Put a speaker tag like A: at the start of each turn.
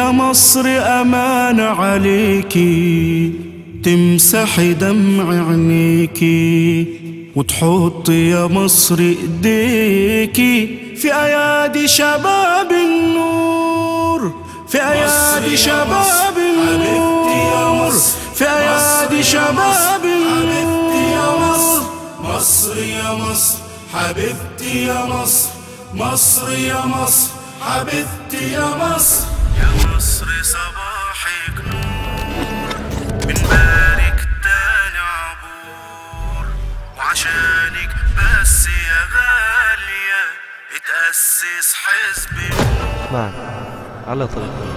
A: يا مصر أمان عليكي تمسحي دمع عينيكي وتحط يا مصر ايديكي في ايادي شباب النور في ايادي شباب النور في ايادي شباب النور مصر يا مصر حبيبتي يا مصر مصر يا مصر حبيبتي يا مصر يا مصر صباحك نور بنبارك تاني عبور وعشانك بس يا غالية اتأسس حزب
B: معك على طريق